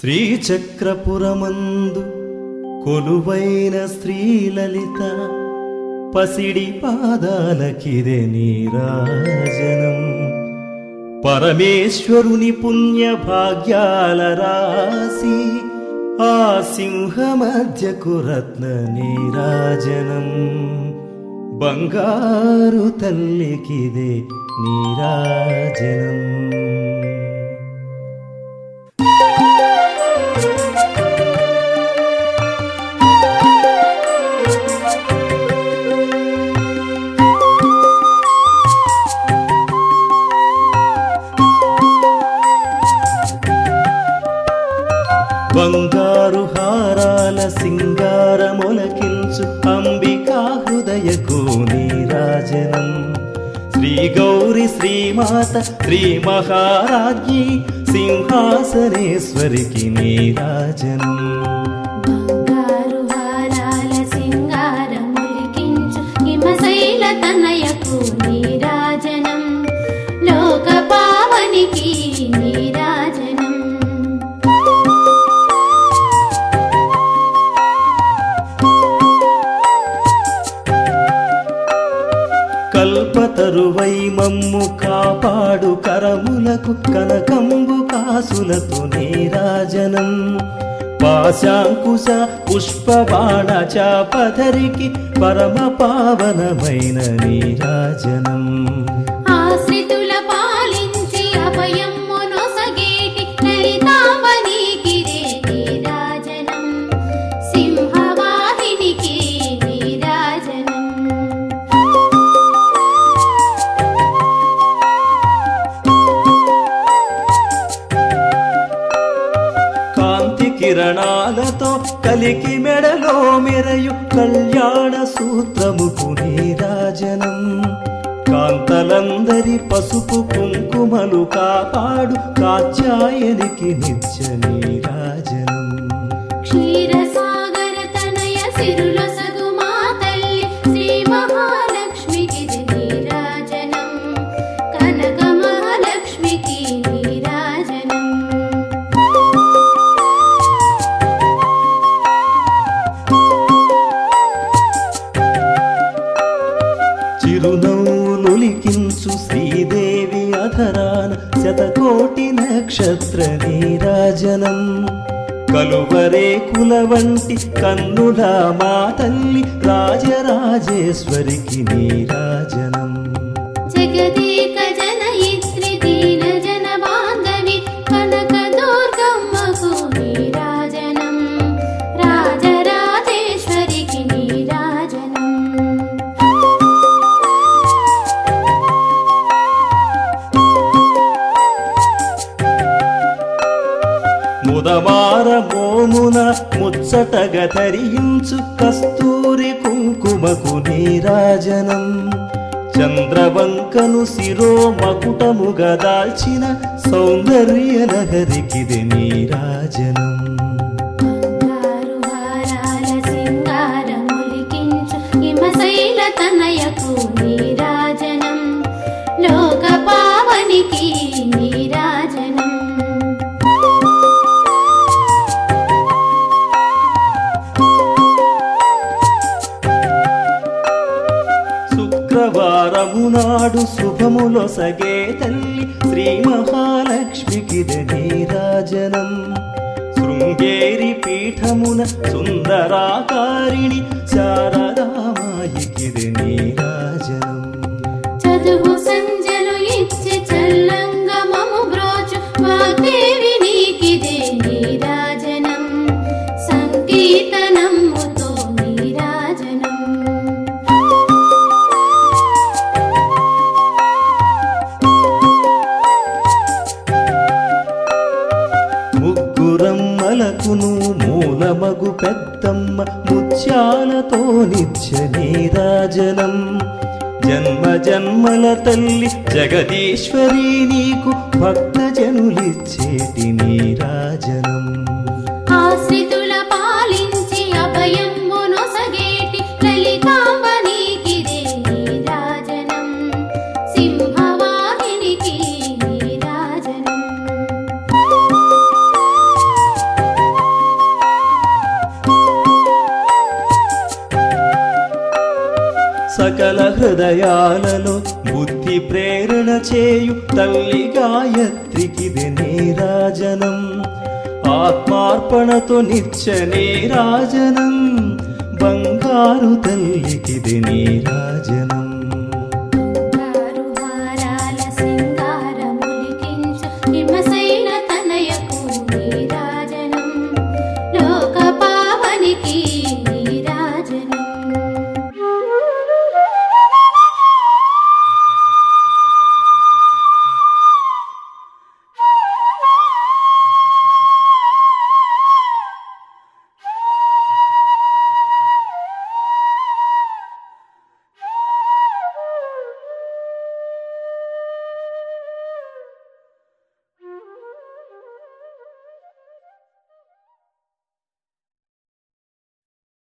శ్రీచక్రపురమందు కొలువైన శ్రీలలిత పసిడి పాదాలకిదే నీరాజనం పరమేశ్వరుని పుణ్య భాగ్యాల రాసి ఆ సింహ మధ్యకు రత్న నీరాజనం బంగారు తల్లికిదే నీరాజనం బంగారు హారాల సింగార మొలకించు అంబికా హృదయకు నీరాజనం శ్రీ గౌరి శ్రీమాత శ్రీ మహారాజ్ఞి సింహాసనేశ్వరికి నీరాజనం బంగారు హారాల సింగారములికించు హిమశైల తనయకు నీరాజనం లోక పావనికి నీరాజనం కల్పతరువై మమ్ము కాపాడు కరములకు కనకంబు కాసులతో నీరాజనం పాశాంకుశ పుష్పబాణ చాపధరికి పరమ పావనమైన నీరాజనం ఆశ్రితుల పాలించి అభయమ్ము నొసగేటి లలితాంబనీకిదే నీరాజనం సింహవాహినికి నీరాజనం కాంతి కిరణాలతో కలికి మెడలో మెరయు కళ్యాణ సూత్రముకు నీరాజనం కాంతలందరి పసుపు కుంకుమలు కాపాడు కాచాయనికి నిత్య నీరాజనం క్షీరసాగర తనయ సిరులొసగు మా తల్లి శ్రీ మహాలక్ష్మికి నీరాజనం కనక మహాలక్ష్మికి నీరాజనం చిరునవ్వులులికించు శ్రీదేవి అధరాన శతకోటి నక్షత్ర నీరాజనం కలువరే కుల వంటి కన్నుల మా తల్లి రాజరాజేశ్వరికి నీరాజనం జగదేక జనయిత్రి దీన జన బాంధవి కనక దుర్గమ్మకు నీరాజనం రాజరాజేశ్వరికి నీరాజనం ముదమార మోమున ముచ్చటగ ధరించు కస్తూరి కుంకుమకు నీరాజనం చంద్రవంకను శిరో మకుటముగా దాల్చిన సౌందర్య నగరికిది నీరాజనం బంగారు హారాల సింగారములికించు హిమశైల తనయకు నీరాజనం లోక పావనికి నీరాజనం శుక్రవారము నాడు శుభములొసగే తల్లి శ్రీ మహాలక్ష్మికిది నీరాజనం శృంగేరి పీఠమున సుందరాకారిణి శారదామాయికిది నీరాజనం చదువు సంజలు ఇచ్చి చల్లంగమము బ్రోచు వాగ్దేవి నీకిదే నీరాజనం సంకీర్తనముతో నీరాజనం ముగ్గురమ్మలకును మూలమగు పెద్దమ్మ ముత్యాలతో నిత్య నీరాజనం జన్మ జన్మల తల్లి జగదీశ్వరి నీకు భక్త జనులిచ్చేటి నీరాజనం ఆశ్రితుల పాలించి అభయమ్ము నొసగేటి లలితాంబ నీకిదే నీరాజనం సింహవాహినికి నీరాజనం హృదయాలలో బుద్ధి ప్రేరణ చేయు తల్లి గాయత్రికిది నీరాజనం ఆత్మార్పణతో నిత్య నీరాజనం బంగారు తల్లికిది నీరాజనం